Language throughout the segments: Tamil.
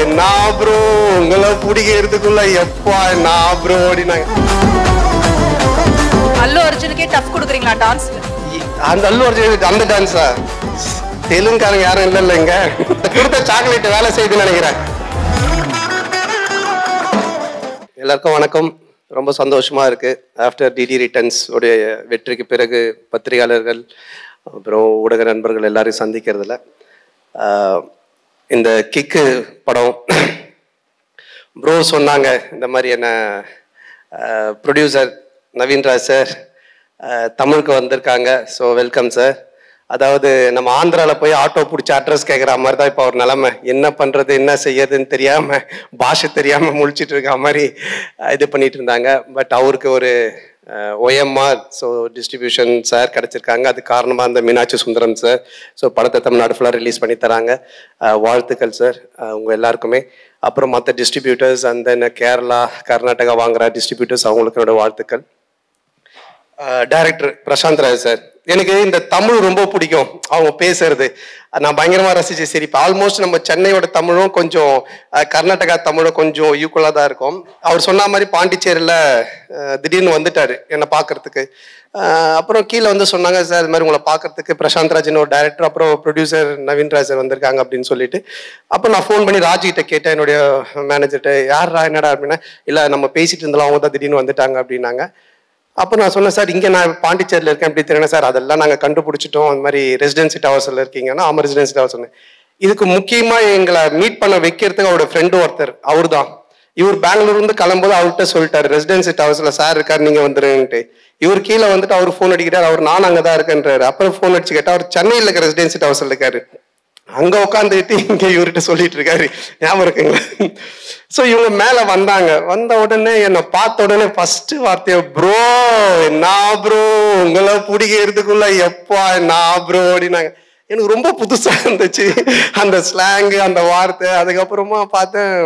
நான் ப்ரோ உங்களை பிடிக்கிறதுக்குள்ள எப்பா நான் ப்ரோ அப்படின்னாங்க அல்லு அர்ஜுனுக்கே டஃப் கொடுக்குறீங்களா டான்ஸ்ல அந்த அல்லு அர்ஜுன் அந்த டான்ஸா தெலுங்குக்காரங்க யாரும் இல்ல இல்லைங்க கொடுத்த சாக்லேட் வேலை செய்யுதுன்னு நினைக்கிறேன் எல்லாருக்கும் வணக்கம் ரொம்ப சந்தோஷமா இருக்கு ஆஃப்டர் டிடி ரிட்டர்ன்ஸ் உடைய வெற்றிக்கு பிறகு பத்திரிகையாளர்கள் அப்புறம் ஊடக நண்பர்கள் எல்லாரையும் சந்திக்கிறதுல ஆஹ், இந்த கிக்கு படம் ப்ரோ சொன்னாங்க இந்த மாதிரி என்ன ப்ரொடியூசர் நவீன்ராஜ் சார் தமிழுக்கு வந்திருக்காங்க ஸோ வெல்கம் சார் அதாவது நம்ம ஆந்திராவில் போய் ஆட்டோ பிடிச்சி அட்ரஸ் கேட்குற மாதிரி தான் இப்போ அவர் நிலமை என்ன பண்ணுறது என்ன செய்யறதுன்னு தெரியாமல் பாஷை தெரியாமல் முழிச்சிட்டு இருக்க மாதிரி அஹ், இது பண்ணிட்டு இருந்தாங்க பட் அவருக்கு ஒரு ஒஎம்ஆர் ஸோ டிஸ்ட்ரிபியூஷன் சார் கிடச்சிருக்காங்க அது காரணமாக அந்த மீனாட்சி சுந்தரம் சார் ஸோ படத்தை தமிழ்நாடு ஃபுல்லாக ரிலீஸ் பண்ணி தராங்க அஹ், வாழ்த்துக்கள் சார் உங்கள் எல்லாருக்குமே அப்புறம் மற்ற distributors and then Kerala Karnataka வாங்குற டிஸ்ட்ரிபியூட்டர்ஸ் அவங்களுக்கு என்னோட வாழ்த்துக்கள் டைரக்டர் பிரசாந்த் ராஜ் சார் எனக்கு இந்த தமிழ் ரொம்ப பிடிக்கும் அவங்க பேசுறது நான் பயங்கரமா ரசிச்சு சரி இப்போ ஆல்மோஸ்ட் நம்ம சென்னையோட தமிழும் கொஞ்சம் அஹ், கர்நாடகா தமிழும் கொஞ்சம் ஈக்குவலாக தான் இருக்கும் அவர் சொன்ன மாதிரி பாண்டிச்சேரியில் அஹ், திடீர்னு வந்துட்டாரு என்னை பார்க்கறதுக்கு அஹ், அப்புறம் கீழே வந்து சொன்னாங்க சார் இது மாதிரி உங்களை பார்க்கறதுக்கு பிரசாந்த் ராஜ்னு ஒரு டைரக்டர் அப்புறம் ப்ரொடியூசர் நவீன் ராஜ் சார் வந்திருக்காங்க அப்படின்னு சொல்லிட்டு அப்போ நான் ஃபோன் பண்ணி ராஜிகிட்ட கேட்டேன் என்னுடைய மேனேஜர்கிட்ட யாரா என்னடா அப்படின்னா இல்லை நம்ம பேசிட்டு இருந்தாலும் அவங்க தான் திடீர்னு வந்துட்டாங்க அப்படின்னாங்க அப்போ நான் சொன்னேன் சார் இங்கே நான் பாண்டிச்சேரியில் இருக்கேன் எப்படி தெரியல சார் அதெல்லாம் நாங்கள் கண்டுபிடிச்சிட்டோம் அந்த மாதிரி ரெசிடென்சி டவர்ஸில் இருக்கீங்கன்னா ஆமாம் ரெசிடென்சி டவர்ஸ் இதுக்கு முக்கியமாக எங்களை மீட் பண்ண வைக்கிறதுக்கு அவரோட ஃப்ரெண்டு ஒருத்தர் அவர் தான் இவர் பெங்களூர் இருந்து கிளம்பும்போது அவர்கிட்ட சொல்லிட்டாரு ரெசிடென்சி டவர்ஸில் சார் இருக்கார் நீங்கள் வந்துருன்ட்டு இவர் கீழே வந்துட்டு அவர் ஃபோன் அடிக்கிறார் அவர் நான் அங்கே தான் இருக்கேன்றாரு அப்புறம் ஃபோன் அடிச்சு கேட்டால் அவர் சென்னையில் இருக்க ரெசிடென்சி டவர்ஸில் இருக்காரு அங்க உட்காந்துட்டு இங்க இவர்கிட்ட சொல்லிட்டு இருக்காரு ஞாபகம் இருக்குங்களா சோ இவங்க மேல வந்தாங்க வந்த உடனே என்னை பார்த்த உடனே ஃபர்ஸ்ட் வார்த்தைய ப்ரோ நான் ப்ரோ உங்களை பிடிக்கிறதுக்குள்ள எப்பா நான் ப்ரோ அப்படின்னாங்க எனக்கு ரொம்ப புதுசா இருந்துச்சு அந்த ஸ்லாங்கு அந்த வார்த்தை அதுக்கப்புறமா பார்த்தேன்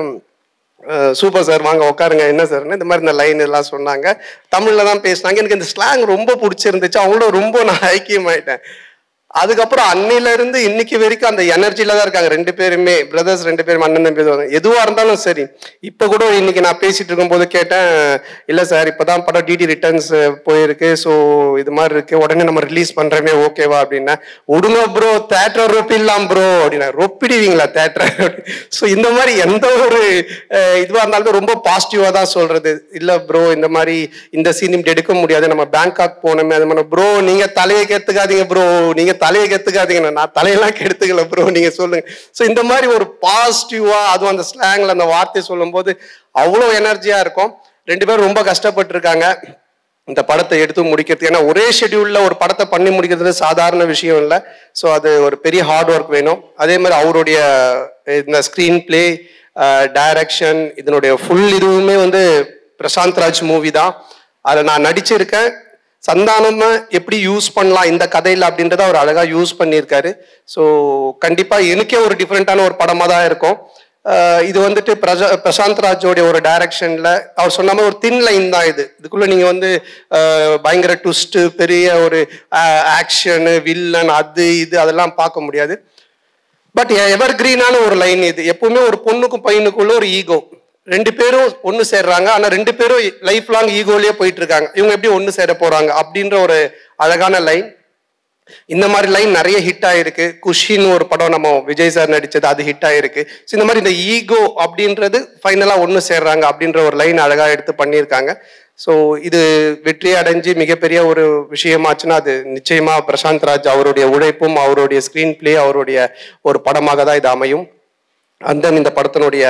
சூப்பர் சார் வாங்க உட்காருங்க என்ன சார்னு இந்த மாதிரி இந்த லைன் எல்லாம் சொன்னாங்க தமிழ்ல தான் பேசினாங்க எனக்கு இந்த ஸ்லாங் ரொம்ப பிடிச்சிருந்துச்சு அவங்களோட ரொம்ப நான் ஐக்கியமாயிட்டேன் அதுக்கப்புறம் அன்னையில இருந்து இன்னைக்கு வரைக்கும் அந்த எனர்ஜில தான் இருக்காங்க ரெண்டு பேருமே பிரதர்ஸ் ரெண்டு பேரும் அண்ணன் தம்பி தான். எதுவா இருந்தாலும் சரி இப்ப கூட இன்னைக்கு நான் பேசிட்டு இருக்கும்போது கேட்டேன் இல்ல சார் இப்பதான் படம் டிடி ரிட்டர்ன்ஸ் போயிருக்கு ஸோ இது மாதிரி இருக்கு உடனே நம்ம ரிலீஸ் பண்றமே ஓகேவா அப்படின்னா உடுங்க ப்ரோ தேட்டர் ரொப்பிடலாம் ப்ரோ அப்படின்னா ரொப்பிடுவீங்களா தேட்டர் ஸோ இந்த மாதிரி எந்த ஒரு அஹ், இதுவா இருந்தாலும் ரொம்ப பாசிட்டிவா தான் சொல்றது இல்ல ப்ரோ இந்த மாதிரி இந்த சீன் இப்படி எடுக்க முடியாது நம்ம பேங்காக் போனோமே அது மாதிரி ப்ரோ நீங்க தலையை கெத்துக்காதீங்க ப்ரோ நீங்க தலையை கெத்துக்காதீங்க நான் தலையெல்லாம் கெடுத்துக்கல ப்ரோ நீங்க சொல்லுங்க ஸோ இந்த மாதிரி ஒரு பாசிட்டிவா அதுவும் அந்த ஸ்லாங்ல அந்த வார்த்தை சொல்லும்போது அவ்வளோ எனர்ஜியா இருக்கும் ரெண்டு பேரும் ரொம்ப கஷ்டப்பட்டிருக்காங்க இந்த படத்தை எடுத்து முடிக்கிறதுக்கு ஏன்னா ஒரே ஷெட்யூல்ல ஒரு படத்தை பண்ணி முடிக்கிறது சாதாரண விஷயம் இல்லை ஸோ அது ஒரு பெரிய ஹார்ட் ஒர்க் வேணும் அதே மாதிரி அவருடைய இந்த ஸ்க்ரீன் பிளே டைரக்ஷன் இதனுடைய ஃபுல் இதுவுமே வந்து பிரசாந்த் ராஜ் மூவி தான் அதில் நான் நடிச்சிருக்கேன் சந்தானம எப்படி யூஸ் பண்ணலாம் இந்த கதையில் அப்படின்றத அவர் அழகா யூஸ் பண்ணியிருக்காரு ஸோ கண்டிப்பா எனக்கே ஒரு டிஃப்ரெண்டான ஒரு படமா தான் இருக்கும் அஹ் இது வந்துட்டு பிரஜா பிரசாந்த் ராஜோடைய ஒரு டைரக்ஷன்ல அவர் சொன்ன மாதிரி ஒரு தின் லைன் தான் இது இதுக்குள்ள நீங்க வந்து அஹ், பயங்கர ட்விஸ்ட் பெரிய ஒரு ஆக்ஷனு வில்லன் அது இது அதெல்லாம் பார்க்க முடியாது பட் எவர் கிரீனான ஒரு லைன் இது எப்பவுமே ஒரு பொண்ணுக்கும் பையனுக்குள்ள ஒரு ஈகோ ரெண்டு பேரும் ஒன்று சேர்றாங்க ஆனா ரெண்டு பேரும் லைஃப் லாங் ஈகோலயே போயிட்டு இருக்காங்க இவங்க எப்படி ஒன்று சேர போறாங்க அப்படின்ற ஒரு அழகான லைன் இந்த மாதிரி லைன் நிறைய ஹிட் ஆயிருக்கு குஷின்னு ஒரு படம் நம்ம விஜய் சார் நடிச்சது அது ஹிட் ஆயிருக்கு ஸோ இந்த மாதிரி இந்த ஈகோ அப்படின்றது ஃபைனலா ஒன்று சேர்றாங்க அப்படின்ற ஒரு லைன் அழகா எடுத்து பண்ணியிருக்காங்க ஸோ இது வெற்றி அடைஞ்சு மிகப்பெரிய ஒரு விஷயமாச்சுன்னா அது நிச்சயமா பிரசாந்த் ராஜ் அவருடைய உழைப்பும் அவருடைய ஸ்கிரீன் பிளே அவருடைய ஒரு படமாக தான் இது அமையும் அண்ட் தென் இந்த படத்தினுடைய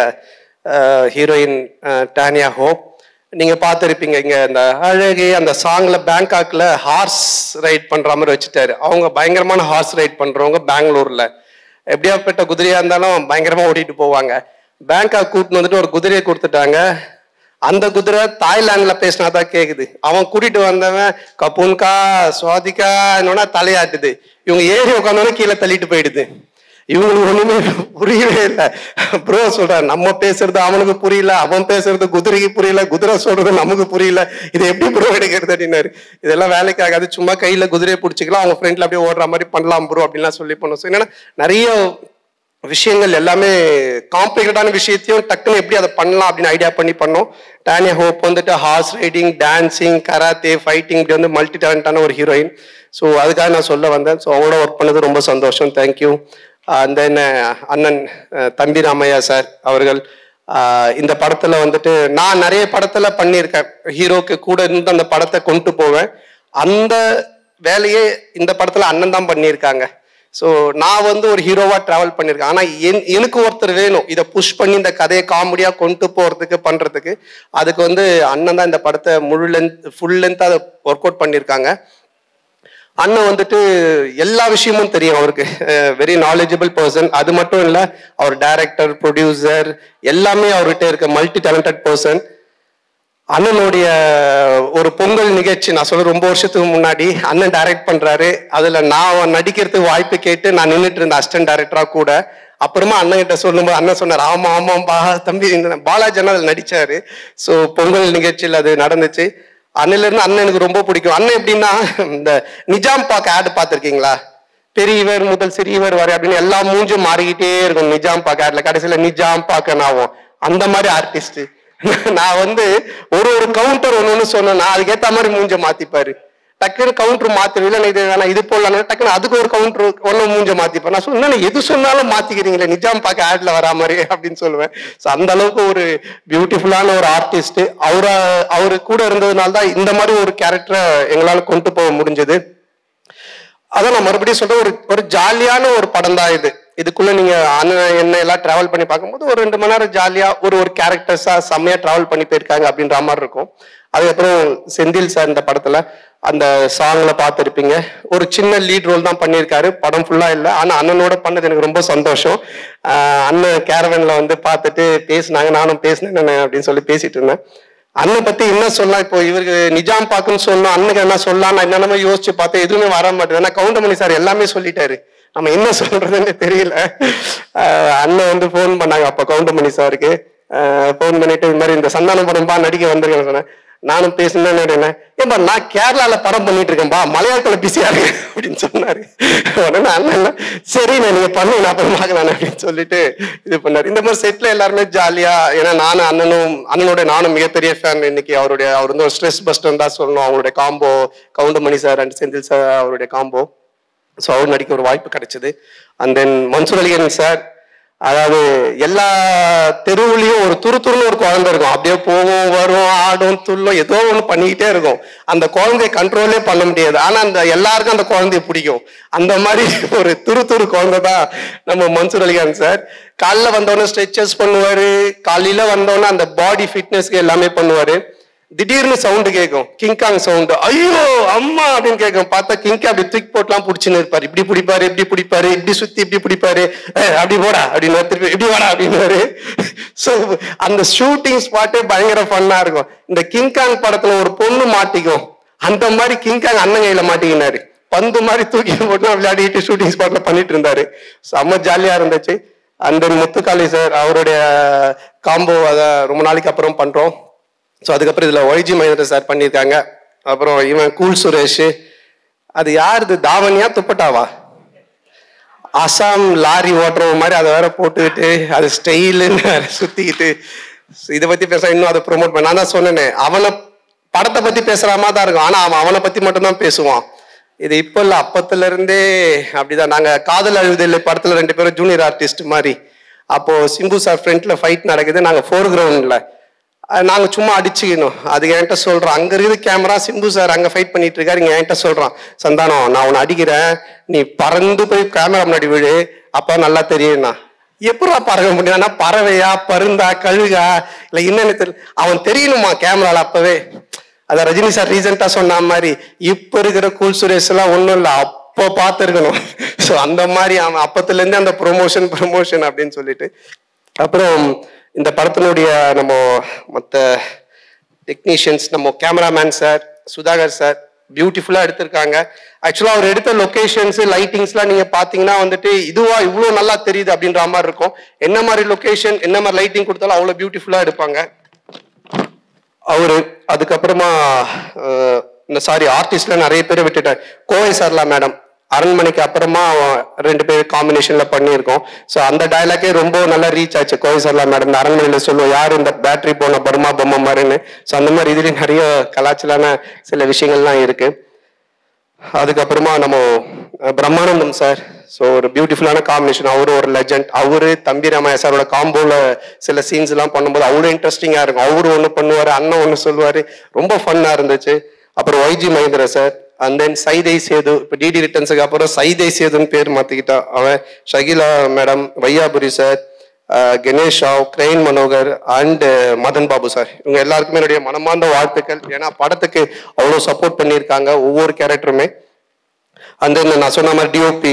ஹீரோயின் டானியா ஹோப் நீங்க பார்த்துருப்பீங்க இங்க இந்த அழகே அந்த சாங்ல பேங்காக்ல ஹார்ஸ் ரைட் பண்ற மாதிரி வச்சுட்டாரு அவங்க பயங்கரமான ஹார்ஸ் ரைட் பண்றவங்க பெங்களூர்ல எப்படியாப்பட்ட குதிரையா இருந்தாலும் பயங்கரமா ஓட்டிட்டு போவாங்க பேங்காக் கூட்டின்னு வந்துட்டு ஒரு குதிரையை கொடுத்துட்டாங்க அந்த குதிரை தாய்லாந்துல பேசினா தான் கேக்குது அவன் கூட்டிட்டு வந்தவன் கப்புன்கா சுவாதிக்கா என்னன்னா தலையாட்டுது இவங்க ஏறி உட்காந்தோன்னே கீழே தள்ளிட்டு போயிடுது இவங்களுக்கு ஒண்ணுமே புரியவே இல்லை ப்ரோ சொல்றான் நம்ம பேசுறது அவனுக்கு புரியல அவன் பேசுறது குதிரைக்கு புரியல குதிரை சொல்றது நமக்கு புரியல இது எப்படி ப்ரோ எடுக்கிறது அப்படின்னாரு இதெல்லாம் வேலைக்கு ஆகாது சும்மா கையில குதிரையை பிடிச்சிக்கலாம் அவங்க ஃப்ரெண்ட்ல அப்படியே ஓடுற மாதிரி பண்ணலாம் ப்ரோ அப்படின்லாம் சொல்லி பண்ணோம் ஸோ என்னன்னா நிறைய விஷயங்கள் எல்லாமே காம்ப்ளிகேட்டான விஷயத்தையும் டக்குன்னு எப்படி அதை பண்ணலாம் அப்படின்னு ஐடியா பண்ணி பண்ணோம் டானியா ஹோப் வந்துட்டு horse riding dancing karate fighting இப்படி வந்து மல்டி டேலண்டான ஒரு ஹீரோயின் ஸோ அதுக்காக நான் சொல்ல வந்தேன் ஸோ அவங்களோட ஒர்க் பண்ணது ரொம்ப சந்தோஷம் தேங்க்யூ அண்ட் தென் அண்ணன் அஹ், தம்பி ராமையா சார் அவர்கள் ஆஹ் இந்த படத்துல வந்துட்டு நான் நிறைய படத்துல பண்ணியிருக்கேன் ஹீரோக்கு கூட இருந்து அந்த படத்தை கொண்டு போவேன் அந்த வேலையே இந்த படத்துல அண்ணன் தான் பண்ணியிருக்காங்க ஸோ நான் வந்து ஒரு ஹீரோவா டிராவல் பண்ணியிருக்கேன் ஆனா என் எனக்கு ஒருத்தர் வேணும் இதை புஷ் பண்ணி இந்த கதையை காமெடியா கொண்டு போறதுக்கு பண்றதுக்கு அதுக்கு வந்து அண்ணன் தான் இந்த படத்தை முழு லென்த் ஃபுல் லென்த் அதை ஒர்க் அவுட் பண்ணியிருக்காங்க அண்ணன் வந்துட்டு எல்லா விஷயமும் தெரியும் அவருக்கு வெரி நாலேஜபிள் பர்சன் அது மட்டும் இல்ல அவர் டைரக்டர் ப்ரொடியூசர் எல்லாமே அவர்கிட்ட இருக்க மல்டி டேலண்டட் பர்சன் அண்ணனுடைய ஒரு பொங்கல் நிகழ்ச்சி நான் சொல்ல ரொம்ப வருஷத்துக்கு முன்னாடி அண்ணன் டைரக்ட் பண்றாரு அதுல நான் நடிக்கிறதுக்கு வாய்ப்பு கேட்டு நான் நின்றுட்டு இருந்தேன் அசிஸ்டன்ட் டைரக்டரா கூட அப்புறமா அண்ணன் கிட்ட சொல்லும்போது அண்ணன் சொன்னார் ஆமா ஆமாம்பா தம்பி இந்த பாலாஜி அண்ணன் அதில் நடிச்சாரு ஸோ பொங்கல் நிகழ்ச்சியில் அது நடந்துச்சு அண்ணில இருந்து அண்ணன் எனக்கு ரொம்ப பிடிக்கும் அண்ணன் எப்படின்னா இந்த நிஜாம் பாக் ஆடு பார்த்துருக்கீங்களா பெரியவர் முதல் சிறியவர் வரை அப்படின்னு எல்லா மூஞ்சும் மாறிக்கிட்டே இருக்கும் நிஜாம் பாக் ஆட்ல கடைசியில நிஜாம் பாக்கன் ஆகும் அந்த மாதிரி ஆர்டிஸ்ட் நான் வந்து ஒரு ஒரு கவுண்டர் ஒன்று ஒன்று சொன்னேன்னா அதுக்கேற்ற மாதிரி மூஞ்ச மாத்திப்பாரு டக்குன்னு கவுண்டர் மாத்திருவில்ல நான் இது வேணாம் இது போடலாம் டக்குன்னு அதுக்கு ஒரு கவுண்டர் ஒன்று மூஞ்ச மாத்திப்பேன் நான் சொன்னேன் எது சொன்னாலும் மாத்திக்கிறீங்களே நிஜாம் பார்க்க ஆட்ல வரா மாதிரி அப்படின்னு சொல்லுவேன் ஸோ அந்த அளவுக்கு ஒரு பியூட்டிஃபுல்லான ஒரு ஆர்டிஸ்ட் அவர அவரு கூட இருந்ததுனால தான் இந்த மாதிரி ஒரு கேரக்டரை எங்களால் கொண்டு போக முடிஞ்சது அதான் நான் மறுபடியும் சொல்றேன் ஒரு ஒரு ஜாலியான ஒரு படம் தான் இது இதுக்குள்ள நீங்க அண்ணன் என்ன எல்லாம் டிராவல் பண்ணி பார்க்கும்போது ஒரு ரெண்டு மணி நேரம் ஜாலியா ஒரு ஒரு கேரக்டர்ஸா செம்மையா டிராவல் பண்ணி போயிருக்காங்க அப்படின்ற மாதிரி இருக்கும் அதுக்கப்புறம் செந்தில் சார் இந்த படத்துல அந்த சாங்ல பார்த்துருப்பீங்க ஒரு சின்ன லீட் ரோல் தான் பண்ணியிருக்காரு படம் ஃபுல்லா இல்லை ஆனா அண்ணனோட பண்ணது எனக்கு ரொம்ப சந்தோஷம் ஆஹ் அண்ணன் கேரவன்ல வந்து பார்த்துட்டு பேசினாங்க நானும் பேசினேன் அப்படின்னு சொல்லி பேசிட்டு இருந்தேன் அண்ணன் பத்தி என்ன சொல்லலாம் இப்போ இவருக்கு நிஜாம் பாக்குன்னு சொன்னோம் அண்ணனுக்கு என்ன சொல்லலாம் நான் என்னென்னமோ யோசிச்சு பார்த்தேன் எதுவுமே வர மாட்டேது ஏன்னா கவுண்டமணி சார் எல்லாமே சொல்லிட்டாரு நம்ம என்ன சொல்றதுன்னு தெரியல ஆஹ் அண்ணன் வந்து ஃபோன் பண்ணாங்க அப்ப கவுண்டமணி சாருக்கு ஃபோன் பண்ணிட்டு இது மாதிரி இந்த சந்தானம் படம் பா நடிக்க வந்திருக்கேன்னு சொன்னேன் நானும் பேசினேன்னு நினைக்கிறேன் ஏன்பா நான் கேரளால படம் பண்ணிட்டு இருக்கேன்பா மலையாளத்துல பிஸியா இருக்கு அப்படின்னு சொன்னாரு உடனே அண்ணன் சரி நான் நீங்க பண்ணுங்க நான் அப்புறம் பார்க்கலாம் அப்படின்னு சொல்லிட்டு இது பண்ணாரு இந்த மாதிரி செட்ல எல்லாருமே ஜாலியா ஏன்னா நானும் அண்ணனும் அண்ணனோட நானும் மிகப்பெரிய ஃபேன் இன்னைக்கு அவருடைய அவர் வந்து ஒரு ஸ்ட்ரெஸ் பஸ்டர் தான் சொல்லணும் அவருடைய combo Goundamani sir and Senthil sir அவருடைய காம்போ ஸோ அவர் நடிக்க ஒரு வாய்ப்பு கிடைச்சது and then Mansoor Ali Khan sir அதாவது எல்லா தெருவுலயும் ஒரு துரு துருன்னு ஒரு குழந்தை இருக்கும் அப்படியே போகும் வரும் ஆடும் துள்ளும் ஏதோ ஒன்று பண்ணிக்கிட்டே இருக்கும் அந்த குழந்தைய கண்ட்ரோலே பண்ண முடியாது ஆனா அந்த எல்லாருக்கும் அந்த குழந்தைய பிடிக்கும் அந்த மாதிரி ஒரு துரு துரு குழந்தை தான் நம்ம மன்சூர் அலிகான் சார் காலைல வந்தோடனே ஸ்ட்ரெச்சஸ் பண்ணுவாரு காலையில வந்தோடனே அந்த பாடி ஃபிட்னஸ்க்கு எல்லாமே பண்ணுவாரு திடீர்னு சவுண்டு கேட்கும் கிங்காங் சவுண்டு ஐயோ அம்மா அப்படின்னு கேட்கும் பார்த்தா கிங்க அப்படி தூக்கி போட்டுலாம் பிடிச்சின்னு இருப்பாரு இப்படி பிடிப்பாரு இப்படி பிடிப்பாரு இப்படி சுத்தி இப்படி பிடிப்பாரு "ஏய், அப்படி போடா அப்படின்னு திருப்பி இப்படி வாடா அப்படின்னு ஸோ அந்த ஷூட்டிங் ஸ்பாட்டே பயங்கர ஃபன்னா இருக்கும் இந்த கிங்காங் படத்துல ஒரு பொண்ணு மாட்டிக்கும் அந்த மாதிரி கிங்காங் அண்ணன் கையில மாட்டிக்கினாரு பந்து மாதிரி தூக்கி போட்டு விளையாடிட்டு ஷூட்டிங் ஸ்பாட்ல பண்ணிட்டு இருந்தாரு செம்ம ஜாலியா இருந்துச்சு அந்த முத்துக்காளி சார் அவருடைய காம்போ அதை ரொம்ப நாளைக்கு அப்புறம் பண்றோம் ஸோ அதுக்கப்புறம் இதில் ஒய்ஜி மகேந்திர சார் பண்ணியிருக்காங்க அப்புறம் இவன் கூல் சுரேஷ் அது யார் இது தாவணியா துப்பட்டாவா அசாம் லாரி ஓட்டுறவ மாதிரி அதை வேற போட்டுக்கிட்டு அது ஸ்டைலுன்னு வேற சுத்திக்கிட்டு இதை பத்தி பேச இன்னும் அதை ப்ரொமோட் பண்ண நான் தான் சொன்னேனே அவனை படத்தை பத்தி பேசுற மாதிரி தான் இருக்கும் ஆனா அவன் அவனை பத்தி மட்டும்தான் பேசுவான் இது இப்போ இல்லை அப்பத்துல இருந்தே அப்படிதான் நாங்க காதல் அழுதில்லை படத்துல ரெண்டு பேரும் ஜூனியர் ஆர்டிஸ்ட் மாதிரி அப்போ சிம்பு சார் ஃப்ரண்ட்ல ஃபைட் நடக்குது நாங்க ஃபோர் கிரவுண்ட்ல அஹ் நாங்க சும்மா அடிச்சுக்கணும் அது என்கிட்ட சொல்றோம் அங்க இருக்குது கேமரா சிம்பு சார் அங்க ஃபைட் பண்ணிட்டு இருக்காரு இங்க என்கிட்ட சொல்றான் சந்தானம் நான் உன்னை அடிக்கிறேன் நீ பறந்து போய் கேமரா முன்னாடி விழு அப்ப நல்லா தெரியும்னா எப்படா பறக்க முடியும் ஆனா பறவையா பருந்தா கழுகா இல்ல என்னன்னு தெரியல அவன் தெரியணுமா கேமரால அப்பவே அத ரஜினி சார் ரீசெண்டா சொன்ன மாதிரி இப்ப இருக்கிற கூல் சுரேஷ் எல்லாம் ஒண்ணும் இல்ல அப்போ பார்த்துருக்கணும் ஸோ அந்த மாதிரி அவன் அப்பத்துல இருந்தே அந்த ப்ரொமோஷன் ப்ரொமோஷன் அப்படின்னு சொல்லிட்டு அப்புறம் இந்த படத்தினுடைய நம்ம மற்ற டெக்னீஷியன்ஸ் நம்ம கேமராமேன் சார் சுதாகர் சார் பியூட்டிஃபுல்லாக எடுத்திருக்காங்க ஆக்சுவலாக அவர் எடுத்த லொகேஷன்ஸ் லைட்டிங்ஸ்லாம் நீங்கள் பார்த்தீங்கன்னா வந்துட்டு இதுவா இவ்வளோ நல்லா தெரியுது அப்படின்ற மாதிரி இருக்கும் என்ன மாதிரி லொகேஷன் என்ன மாதிரி லைட்டிங் கொடுத்தாலும் அவ்வளோ பியூட்டிஃபுல்லாக எடுப்பாங்க அவரு அதுக்கப்புறமா அஹ், இந்த சாரி ஆர்டிஸ்ட்ல நிறைய பேரை விட்டுட்டார் கோவை சார்லா மேடம் அரண்மனைக்கு அப்புறமா ரெண்டு பேர் காம்பினேஷன்ல பண்ணியிருக்கோம் ஸோ அந்த டயலாக்கே ரொம்ப நல்லா ரீச் ஆச்சு கோயசர்லா மேடம் இந்த அரண்மனையில சொல்லுவோம் யார் இந்த பேட்டரி போன பர்மா பொம்மை மாதிரின்னு ஸோ அந்த மாதிரி இதுலயும் நிறைய கலாச்சலான சில விஷயங்கள்லாம் இருக்கு அதுக்கப்புறமா நம்ம அஹ், பிரம்மானந்தம் சார் ஸோ ஒரு பியூட்டிஃபுல்லான காம்பினேஷன் அவரு ஒரு லெஜண்ட் அவரு தம்பி ராமையா சாரோட காம்போல சில சீன்ஸ் எல்லாம் பண்ணும்போது அவ்வளோ இன்ட்ரெஸ்டிங்கா இருக்கும் அவரு ஒன்று பண்ணுவாரு அண்ணன் ஒன்று சொல்லுவாரு ரொம்ப ஃபன்னா இருந்துச்சு அப்புறம் YG Mahendra sir and then Saidai Sethu இப்போ டிடி ரிட்டர்ன்ஸுக்கு அப்புறம் சைதை சேதுன்னு பேர் மாத்திக்கிட்டான் அவன் Shakeela madam Vaiyapuri sir ah, Ganesh Rao Crane Manohar and Madhan Babu sir இவங்க எல்லாருக்குமே என்னுடைய மனமார்ந்த வாழ்த்துக்கள் ஏன்னா படத்துக்கு அவ்வளோ சப்போர்ட் பண்ணியிருக்காங்க ஒவ்வொரு கேரக்டருமே அண்ட் தென் நான் சொன்ன மாதிரி DOP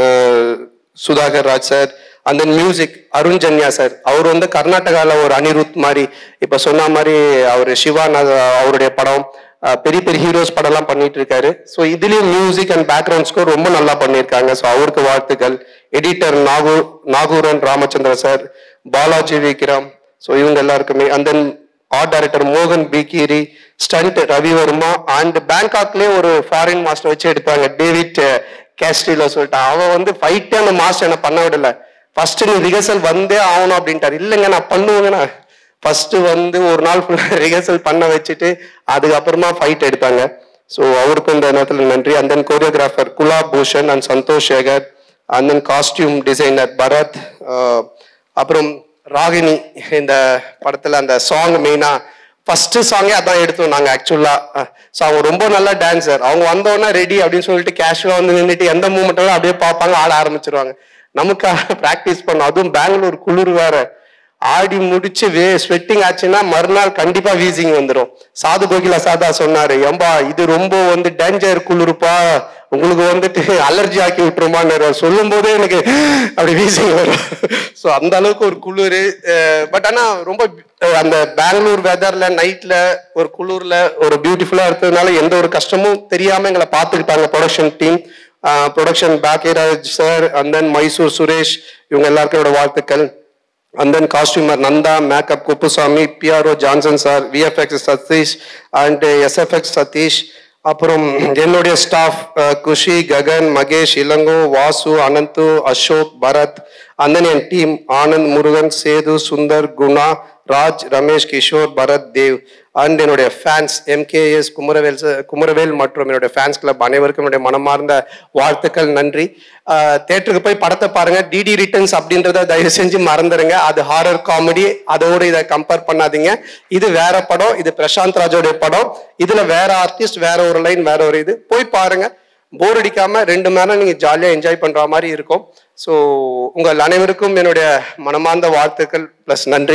Sudhakar Raj sir and then music Arun Janya sir அவர் வந்து கர்நாடகால ஒரு அனிருத் மாதிரி இப்ப சொன்ன மாதிரி அவர் சிவா ந- அவருடைய படம் அஹ், பெரிய பெரிய ஹீரோஸ் படம்லாம் பண்ணிட்டு இருக்காரு ஸோ இதுலயும் மியூசிக் அண்ட் பேக்ரவுண்ட் ஸ்கோர் ரொம்ப நல்லா பண்ணியிருக்காங்க ஸோ அவருக்கு வாழ்த்துக்கள் editor Nagoor Nagooran Ramachandra sir Balaji Vikram so இவங்க எல்லாருக்குமே அண்ட் தென் ஆர்ட் டைரக்டர் மோகன் பிகிரி ஸ்டண்ட் ரவி வர்மா அண்ட் பேங்காக்லயே ஒரு ஃபாரின் மாஸ்டர் வச்சு எடுத்தாங்க டேவிட் கேஸ்டிலோ சொல்லிட்டு அவன் வந்து ஃபைட்டே அந்த மாஸ்டர் என்ன பண்ண விடல ஃபர்ஸ்ட் நீ ரிஹர்சல் வந்தே ஆகணும் அப்படின்ட்டாரு இல்லைங்க நான் பண்ணுவேங்கண்ணா ஃபர்ஸ்ட் வந்து ஒரு நாள் ஃபுல்லாக ரிஹர்சல் பண்ண வச்சுட்டு அதுக்கப்புறமா ஃபைட் எடுத்தாங்க ஸோ அவருக்கும் இந்த நேரத்தில் நன்றி and then choreographer Kula Bhushan and Santhosh Sekar and then costume designer Bharath ah, அப்புறம் ராகினி இந்த படத்துல அந்த சாங் மெயினா ஃபர்ஸ்ட் சாங்கே அதான் எடுத்தோம் நாங்க ஆக்சுவலா ஸோ அவங்க ரொம்ப நல்ல டான்சர் அவங்க வந்தோடனே ரெடி அப்படின்னு சொல்லிட்டு கேஷுவலா வந்து நின்றுட்டு எந்த மூமெண்ட்டும் அப்படியே பார்ப்பாங்க ஆட ஆரம்பிச்சிருவாங்க நமக்கு ப்ராக்டிஸ் பண்ணோம் அதுவும் பெங்களூர் குளிர் வேற ஆடி முடிச்சு வே ஸ்வெட்டிங் ஆச்சுன்னா மறுநாள் கண்டிப்பா வீசிங் வந்துடும் சாது கோகிலா சாதா சொன்னாரு ஏம்பா இது ரொம்ப வந்து டேஞ்சர் குளிருப்பா உங்களுக்கு வந்துட்டு அலர்ஜி ஆக்கி விட்டுருமான்னு சொல்லும் போதே எனக்கு அப்படி வீசிங் வரும் ஸோ அந்த அளவுக்கு ஒரு குளிர் பட் ஆனா ரொம்ப அஹ், அந்த பெங்களூர் வெதர்ல நைட்ல ஒரு குளிர்ல ஒரு பியூட்டிஃபுல்லா இருக்கிறதுனால எந்த ஒரு கஷ்டமும் தெரியாம எங்களை பார்த்துக்கிட்டாங்க production team production Bhagyaraj sir and then Mysore Suresh இவங்க எல்லாருக்கும் என்னோட வாழ்த்துக்கள் and then costumer Nanda makeup Kuppusamy PRO Johnson sir VFX Satish and SFX Satish அப்புறம் என்னுடைய staff Khushi Gagan Mahesh Ilango Vasu Ananthu Ashok Bharath and then என் டீம் ஆனந்த் முருகன் சேது சுந்தர் குணா ராஜ் ரமேஷ் கிஷோர் பரத் தேவ் அண்ட் என்னுடைய fans MKS Kumaravel sir- Kumaravel மற்றும் என்னுடைய ஃபேன்ஸ் கிளப் அனைவருக்கும் என்னுடைய மனமார்ந்த வாழ்த்துக்கள் நன்றி தேட்டருக்கு போய் படத்தை பாருங்க டிடி ரிட்டர்ன்ஸ் அப்படின்றத தயவு செஞ்சு மறந்துருங்க அது ஹாரர் காமெடி அதோட இதை கம்பேர் பண்ணாதீங்க இது வேற படம் இது பிரசாந்த் ராஜோடைய படம் இதுல வேற ஆர்டிஸ்ட் வேற ஒரு லைன் வேற ஒரு இது போய் பாருங்க போர் அடிக்காம ரெண்டு மணி நேரம் நீங்க ஜாலியா என்ஜாய் பண்ற மாதிரி இருக்கும் ஸோ உங்கள் அனைவருக்கும் என்னுடைய மனமார்ந்த வாழ்த்துக்கள் ப்ளஸ் நன்றி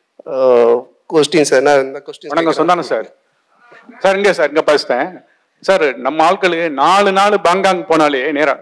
கொஸ்டின் சார் நான் இந்த கொஸ்டின் வணக்கம் சொன்னானே சார் சார் இங்க சார் இங்க பேசுறேன் சார் நம்ம ஆட்களு நாலு நாள் பாங்காங் போனாலே நேரா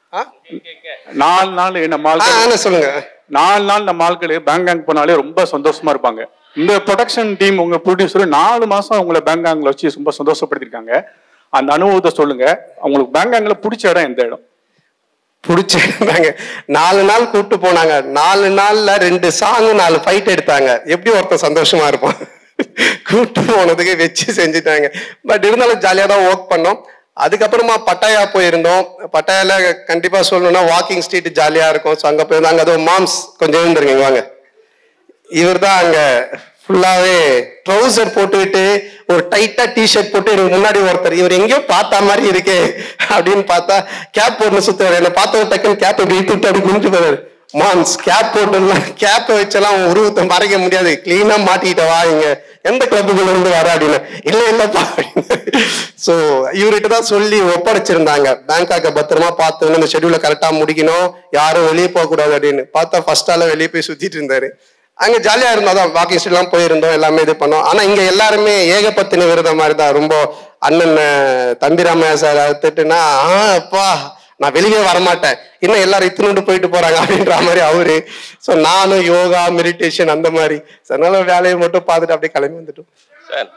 நாலு நாள் நம்ம ஆட்கள் சொல்லுங்க நாலு நாள் நம்ம ஆட்களு பேங்காங் போனாலே ரொம்ப சந்தோஷமா இருப்பாங்க இந்த ப்ரொடக்ஷன் டீம் உங்க ப்ரொடியூசர் நாலு மாசம் உங்களை பேங்காங்ல வச்சு ரொம்ப சந்தோஷப்படுத்திருக்காங்க அந்த அனுபவத்தை சொல்லுங்க உங்களுக்கு பேங்காங்ல பிடிச்ச இடம் எந்த இடம் பிடிச்சிருந்தாங்க நாலு நாள் கூட்டு போனாங்க நாலு நாள்ல ரெண்டு சாங் நாலு ஃபைட் எடுத்தாங்க எப்படி ஒருத்தன் சந்தோஷமா இருப்பான் கூட்டு போனதுக்கு வச்சு செஞ்சுட்டாங்க பட் இருந்தாலும் ஜாலியா தான் ஒர்க் பண்ணோம் அதுக்கப்புறமா பட்டாயா போயிருந்தோம் பட்டாயால கண்டிப்பா சொல்லணும்னா வாக்கிங் ஸ்ட்ரீட் ஜாலியா இருக்கும் ஸோ அங்க போயிருந்தோம் அங்க அதோ மாம்ஸ் கொஞ்சம் எழுந்திருக்கீங்க வாங்க இவர் தான் அங்க ஃபுல்லாவே ட்ரௌசர் போட்டுக்கிட்டு ஒரு டைட்டா டிஷர்ட் போட்டு எனக்கு முன்னாடி ஒருத்தர் இவர் எங்கேயோ பார்த்த மாதிரி இருக்கே அப்படின்னு பார்த்தா கேப் போட்டு சுத்துவார் என்ன பார்த்த டக்குன்னு கேப்பை வீட்டு விட்டு அப்படி குனிஞ்சு போறாரு மான்ஸ் கேப் போட்டுலாம் கேப்பை வச்செல்லாம் உன் உருவத்தை மறைக்க முடியாது கிளீனா மாட்டிக்கிட்ட வா இங்க எந்த கிளப்புக்குள்ள இருந்து வர அப்படின்னு இல்ல இல்லப்பா சோ இவர்கிட்ட தான் சொல்லி ஒப்படைச்சிருந்தாங்க பேங்காக்க பத்திரமா பார்த்து இந்த ஷெட்யூல கரெக்டா முடிக்கணும் யாரும் வெளியே போக கூடாது அப்படின்னு பார்த்தா ஃபர்ஸ்ட் ஆள வெளியே போய் சுத்திட்டு இருந்தாரு அங்க ஜாலியா இருந்தோம் அதான் வாக்கிங் ஸ்ட்ரீட்லாம் போயிருந்தோம் எல்லாமே இது பண்ணோம் ஆனா இங்க எல்லாருமே ஏகபத்தின விரத மாதிரி தான் ரொம்ப அண்ணன் அஹ், தம்பிராமையா சார் அறுத்துட்டுனா ஆ அப்பா நான் வெளியே வரமாட்டேன் இன்னும் எல்லாரும் இத்தினோண்டு போயிட்டு போறாங்க அப்படின்ற மாதிரி அவரு ஸோ நானும் யோகா மெடிடேஷன் அந்த மாதிரி So, அதனால வேலையை மட்டும் பார்த்துட்டு அப்படியே கிளம்பி வந்துட்டோம் சார்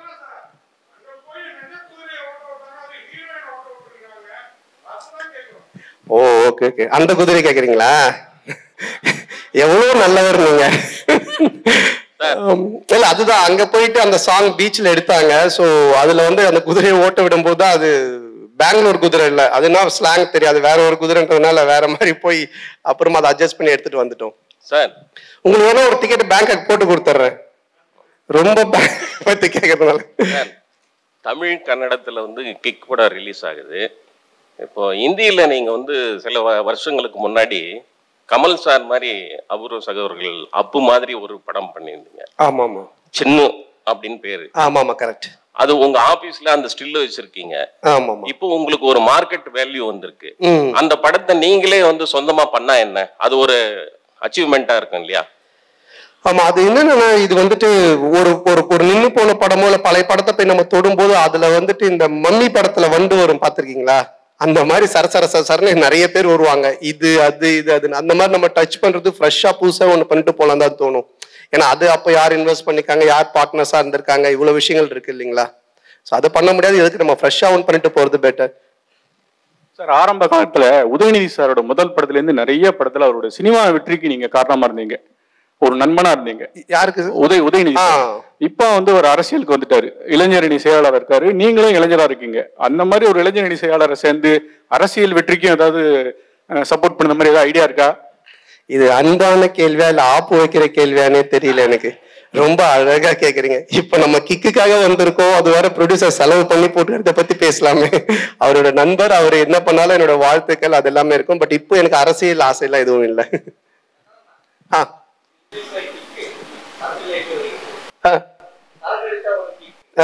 ஓ ஓகே ஓகே அந்த குதிரை கேக்குறீங்களா எவ்வளவு நல்லவர் நீங்க உம், இல்ல அதுதான் அங்க போயிட்டு அந்த சாங் பீச்ல எடுத்தாங்க சோ அதுல வந்து அந்த குதிரையை ஓட்ட விடும்போது தான் அது பெங்களூர் குதிரை இல்லை அதுனா ஸ்லாங் தெரியாது வேற ஒரு குதிரைன்றதுனால வேற மாதிரி போய் அப்புறமா அதை அட்ஜஸ்ட் பண்ணி எடுத்துட்டு வந்துட்டோம் சார் உங்களுக்கு வேணா ஒரு டிக்கெட் பேங்காக் போட்டு கொடுத்துட்றேன் ரொம்ப bank பத்தி கேட்கறதுனால சார் தமிழ் கன்னடத்துல வந்து கிக் படம் ரிலீஸ் ஆகுது இப்போ இந்தியில நீங்க வந்து சில வ- வருஷங்களுக்கு முன்னாடி கமல் சார் மாதிரி அபூர்வ சகோதரர்கள் அப்பு மாதிரி ஒரு படம் பண்ணியிருந்தீங்க ஆமா ஆமா சின்னு அப்படின்னு பேரு ஆமா ஆமா கரெக்ட் அது உங்க ஆபீஸ்ல அந்த ஸ்டில் வச்சிருக்கீங்க ஆமா ஆமா இப்போ உங்களுக்கு ஒரு மார்க்கெட் வேல்யூ வந்திருக்கு ம் அந்த படத்தை நீங்களே வந்து சொந்தமா பண்ணா என்ன அது ஒரு அச்சீவ்மெண்டா இருக்கும் இல்லையா ஆமா அது என்னன்னா இது வந்துட்டு ஒரு ஒரு ஒரு நின்னு போன படமோ இல்ல பழைய படத்தை போய் நம்ம தொடும்போது அதுல வந்துட்டு இந்த மம்மி படத்துல வண்டு வரும் பாத்திருக்கீங்களா அந்த மாதிரி சர சர சர சரன்னு நிறைய பேர் வருவாங்க இது அது இது அது அந்த மாதிரி நம்ம டச் பண்றது ஃப்ரெஷ்ஷா புதுசா ஒண்ணு பண்ணிட்டு போலாம் தான் தோணும் ஏன்னா அது அப்ப யார் இன்வெஸ்ட் பண்ணிருக்காங்க யார் பார்ட்னர்ஸா இருந்திருக்காங்க இவ்வளவு விஷயங்கள் இருக்கு இல்லைங்களா ஸோ அதை பண்ண முடியாது எதுக்கு நம்ம ஃப்ரெஷ்ஷா ஒன் பண்ணிட்டு போறது பெட்டர் சார் ஆரம்ப காலத்துல உதயநிதி சாரோட முதல் படத்துல இருந்து நிறைய படத்துல அவரோட சினிமா வெற்றிக்கு நீங்க காரணமா இருந்தீங்க ஒரு நண்பனா இருந்தீங்க யாருக்கு உதய் உதயநிதி ஆ. சார். இப்ப வந்து ஒரு அரசியலுக்கு வந்துட்டாரு இளைஞரணி செயலாளர் இருக்காரு நீங்களும் இளைஞரா இருக்கீங்க அந்த மாதிரி ஒரு இளைஞரணி செயலாளரை சேர்ந்து அரசியல் வெற்றிக்கும் ஏதாவது சப்போர்ட் பண்ண மாதிரி ஏதாவது ஐடியா இருக்கா இது அன்பான கேள்வியா இல்ல ஆப்பு வைக்கிற கேள்வியானே தெரியல எனக்கு ரொம்ப அழகா கேக்குறீங்க இப்ப நம்ம கிக்குக்காக வந்திருக்கோம் அது வேற ப்ரொடியூசர் செலவு பண்ணி போட்டு இதை பத்தி பேசலாமே அவரோட நண்பர் அவர் என்ன பண்ணாலும் என்னோட வாழ்த்துக்கள் அது எல்லாமே இருக்கும் பட் இப்போ எனக்கு அரசியல் ஆசை எல்லாம் எதுவும் இல்லை ஆ ஆ. ஆ.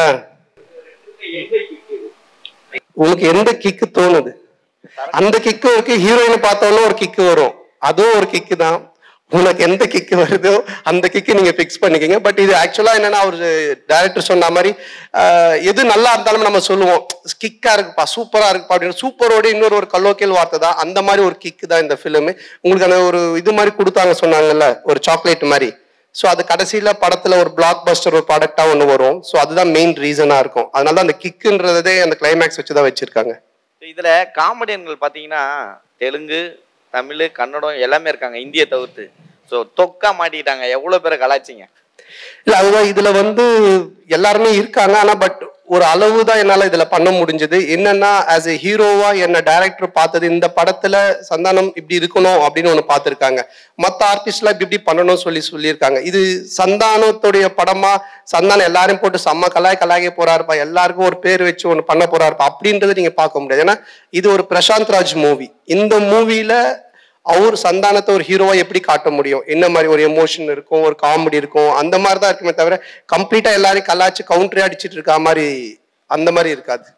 உனக்கு எந்த கிக்கு தோணுது அந்த கிக்கு இருக்கு ஹீரோயினை பார்த்தோன்னா ஒரு கிக்கு வரும் அதுவும் ஒரு கிக்கு தான் உனக்கு எந்த கிக்கு வருதோ அந்த கிக்கு நீங்க ஃபிக்ஸ் பண்ணிக்கங்க பட் இது ஆக்சுவலா என்னன்னா அவர் டைரக்டர் சொன்ன மாதிரி ஆஹ், எது நல்லா இருந்தாலும் நம்ம சொல்லுவோம் கிக்கா இருக்குப்பா சூப்பரா இருக்குப்பா அப்படின்னு சூப்பரோட இன்னொரு ஒரு கல்லோக்கியல் வார்த்தை தான் அந்த மாதிரி ஒரு கிக்கு தான் இந்த ஃபிலிம் உங்களுக்கு அந்த ஒரு இது மாதிரி கொடுத்தாங்க சொன்னாங்கல்ல ஒரு சாக்லேட் மாதிரி ஸோ அது கடைசியில படத்துல ஒரு பிளாக் பஸ்டர் ஒரு ப்ராடக்டா ஒன்று வரும் ஸோ அதுதான் மெயின் ரீசனா இருக்கும் அதனால தான் அந்த கிக்குன்றதே அந்த கிளைமேக்ஸ் வச்சு தான் வச்சிருக்காங்க இதுல காமெடியன்கள் பாத்தீங்கன்னா தெலுங்கு தமிழ் கன்னடம் எல்லாமே இருக்காங்க இந்திய தவிர்த்து ஸோ தொக்கா மாட்டிக்கிட்டாங்க எவ்வளவு பேரை கலாய்ச்சிங்க இல்ல அதுதான் இதுல வந்து எல்லாருமே இருக்காங்க ஆனா பட் ஒரு அளவு தான் என்னால இதுல பண்ண முடிஞ்சது என்னன்னா ஆஸ் எ ஹீரோவா என்ன டைரக்டர் பார்த்தது இந்த படத்துல சந்தானம் இப்படி இருக்கணும் அப்படின்னு ஒண்ணு பார்த்திருக்காங்க மத்த ஆர்டிஸ்ட்லாம் இப்படி இப்படி பண்ணணும்னு சொல்லி சொல்லியிருக்காங்க இது சந்தானத்துடைய படமா சந்தானம் எல்லாரையும் போட்டு செம்ம கலாய் கலாய போறாருப்பா எல்லாருக்கும் ஒரு பேர் வச்சு ஒண்ணு பண்ண போறாருப்பா அப்படின்றத நீங்க பார்க்க முடியாது ஏன்னா இது ஒரு பிரசாந்த் ராஜ் மூவி இந்த மூவில அவர் சந்தானத்தை ஒரு ஹீரோவா எப்படி காட்ட முடியும் என்ன மாதிரி ஒரு எமோஷன் இருக்கும் ஒரு காமெடி இருக்கும் அந்த மாதிரி தான் இருக்குமே தவிர கம்ப்ளீட்டா எல்லாரையும் கலாச்சு கவுண்டரே அடிச்சிட்டு இருக்கா மாதிரி அந்த மாதிரி இருக்காது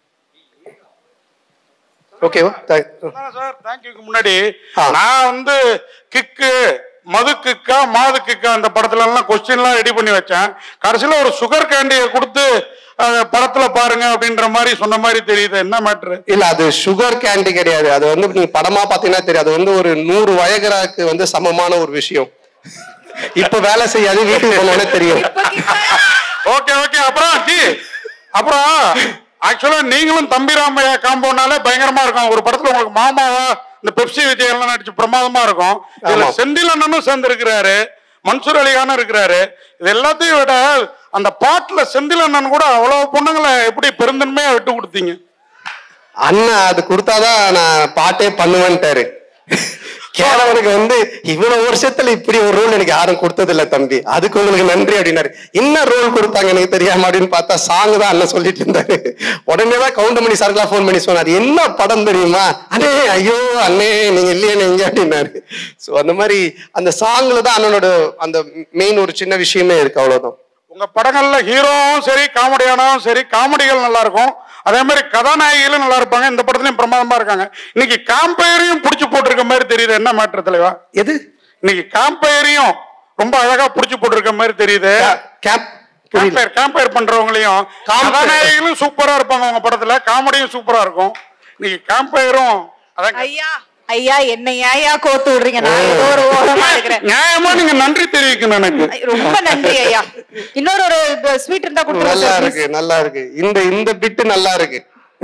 ஓகேவா சார் தேங்க்யூக்கு முன்னாடி ஆ. நான் வந்து கிக்கு மது கிக்கா மாது கிக்கா அந்த படத்துல எல்லாம் கொஸ்டின் எல்லாம் ரெடி பண்ணி வச்சேன் கடைசியில ஒரு சுகர் கேண்டியை கொடுத்து அஹ், படத்துல பாருங்க அப்படின்ற மாதிரி சொன்ன மாதிரி தெரியுது என்ன மேட்ரு இல்ல அது சுகர் கேண்டி கிடையாது அது வந்து நீங்க படமா பாத்தீங்கன்னா தெரியும் அது வந்து ஒரு நூறு வயகராக்கு வந்து சமமான ஒரு விஷயம் இப்ப வேலை செய்யாது வீட்டுக்கு போனோடனே தெரியும் ஓகே ஓகே அப்புறம் ஜி அப்புறம் ஆக்சுவலா நீங்களும் தம்பிராமையா காம்பவுண்டாலே பயங்கரமா இருக்கும் ஒரு படத்துல உங்களுக்கு மாமாவா இந்த பெப்சி விஜய் எல்லாம் நடிச்சு பிரமாதமா இருக்கும் இதுல ஆமா. செந்தில் அண்ணனும் சேர்ந்து இருக்கிறாரு மன்சூர் அலிகானும் இருக்கிறாரு இது எல்லாத்தையும் விட அந்த பாட்டுல செந்தில் அண்ணன் கூட அவ்வளவு பொண்ணுங்களை எப்படி பெருந்தன்மையா விட்டு கொடுத்தீங்க அண்ணன் அது கொடுத்தாதான் நான் பாட்டே பண்ணுவேன்ட்டாரு கேரவனுக்கு வந்து இவ்வளவு வருஷத்துல இப்படி ஒரு ரோல் எனக்கு யாரும் கொடுத்தது இல்ல தம்பி அதுக்கு உங்களுக்கு நன்றி அப்படின்னாரு என்ன ரோல் கொடுத்தாங்க எனக்கு தெரியாம அப்படின்னு பார்த்தா சாங் தான் அண்ணன் சொல்லிட்டு இருந்தாரு உடனே தான் கவுண்டமணி சார்க்கெல்லாம் ஃபோன் பண்ணி சொன்னாரு என்ன படம் தெரியுமா அண்ணே ஐயோ அண்ணே நீங்க இல்லையே நீங்க அப்படின்னாரு சோ அந்த மாதிரி அந்த சாங்ல தான் அண்ணனோட அந்த மெயின் ஒரு சின்ன விஷயமே இருக்கு அவ்வளவுதான் உங்க படங்கள்ல ஹீரோவும் சரி காமெடியானாவும் சரி காமெடிகள் நல்லா இருக்கும் அதே மாதிரி கதாநாயகிகளும் நல்லா இருப்பாங்க இந்த படத்துலயும் பிரமாதமா இருக்காங்க இன்னைக்கு காம்பயரையும் புடிச்சு போட்டிருக்க மாதிரி தெரியுது என்ன மேட்ரு தலைவா எது இன்னைக்கு காம்பயரையும் ரொம்ப அழகா புடிச்சு போட்டிருக்க மாதிரி தெரியுது கேப் புரியல காம்பயர் காம்பயர் பண்றவங்களையும் Compare. கதாநாயகிகளும் சூப்பரா இருப்பாங்க உங்க படத்துல காமெடியும் சூப்பரா இருக்கும் இன்னைக்கு காம்பயரும் அதான் ஐயா ஐயா என்ன ஏயா கோத்து விடுறீங்க நான் ஏதோ ஒரு ஓரமா இருக்கிறேன் நியாயமா நீங்க நன்றி தெரிவிக்கணும் எனக்கு ஐ, ரொம்ப நன்றி ஐயா இன்னொரு ஒரு ஸ்வீட் இருந்தா நல்லா கொடுத்துருங்க இருக்கு நல்லா இருக்கு இந்த இந்த பிட்டு நல்லா இருக்கு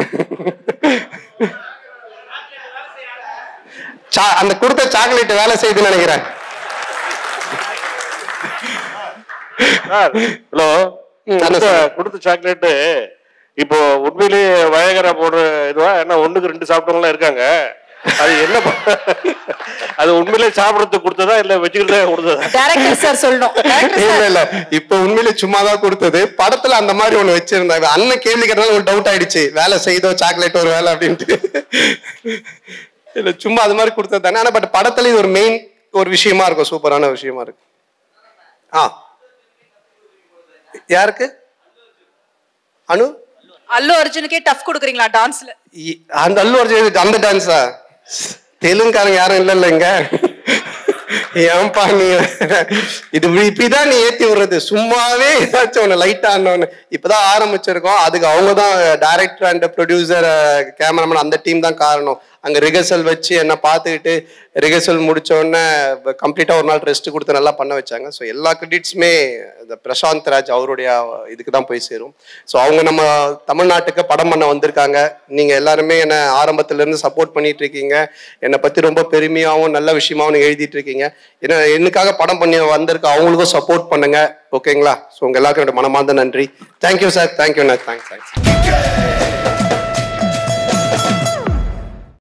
சா- அந்த கொடுத்த சாக்லேட் வேலை செய்யுதுன்னு நினைக்கிறேன் சார் ஹலோ ம், என்ன கொடுத்த சார்? கொடுத்த சாக்லேட்டு இப்போ உண்மையிலேயே வயகரா போடுற இதுவா ஏன்னா ஒண்ணுக்கு ரெண்டு சாப்பிட்டவங்களாம் இருக்காங்க அது என்ன ப- அது உண்மையிலேயே சாப்பிடறதுக்கு கொடுத்ததா இல்ல வச்சுக்கிறதா கொடுத்ததா டைரக்டர் சார் சொல்லணும் டைரக்டர் இல்ல சார் இல்ல இப்ப உண்மையிலே சும்மா தான் கொடுத்தது படத்துல அந்த மாதிரி ஒண்ணு வச்சிருந்தாங்க அண்ணன் கேள்வி கேட்டனால ஒரு டவுட் ஆயிடுச்சு வேலை செய்தோ சாக்லேட் ஒரு வேலை அப்படின்ட்டு இல்ல சும்மா அது மாதிரி கொடுத்தது தானே ஆனா பட் படத்துல இது ஒரு மெயின் ஒரு விஷயமா இருக்கும் சூப்பரான விஷயமா இருக்கு ஆ யாருக்கு அனு அல்லு அர்ஜுனுக்கே டஃப் கொடுக்குறீங்களா டான்ஸ்ல இ- அந்த அல்லு அர்ஜுன் அந்த டான்ஸா தெலுங்குக்காரங்க யாரும் இல்ல இல்லைங்க ஏன்பா நீ இது இப்படி- இப்படிதான் நீ ஏத்தி விடுறது சும்மாவே ஏதாச்சும் ஒன்று லைட்டா ஒன்று இப்பதான் ஆரம்பிச்சிருக்கோம் அதுக்கு அவங்க தான் டைரக்டர் அண்ட் ப்ரொடியூசர் கேமராமேன் அந்த டீம் தான் காரணம் அங்க ரிஹர்சல் வச்சு என்ன பார்த்துக்கிட்டு ரிஹர்சல் முடிச்ச உடனே கம்ப்ளீட்டா ஒரு நாள் ரெஸ்ட் கொடுத்து நல்லா பண்ண வச்சாங்க ஸோ எல்லா கிரெடிட்ஸுமே இந்த பிரசாந்த் ராஜ் அவருடைய இதுக்கு தான் போய் சேரும் ஸோ அவங்க நம்ம தமிழ்நாட்டுக்கு படம் பண்ண வந்திருக்காங்க நீங்க எல்லாருமே என்ன ஆரம்பத்துல இருந்து சப்போர்ட் பண்ணிட்டு இருக்கீங்க என்னை பத்தி ரொம்ப பெருமையாகவும் நல்ல விஷயமாவும் நீங்க எழுதிட்டு இருக்கீங்க ஏன்னா என்னுக்காக படம் பண்ணி வந்திருக்க அவங்களுக்கும் சப்போர்ட் பண்ணுங்க ஓகேங்களா ஸோ உங்க எல்லாருக்கும் என்னோட மனமார்ந்த நன்றி thank you sir thank you thanks thanks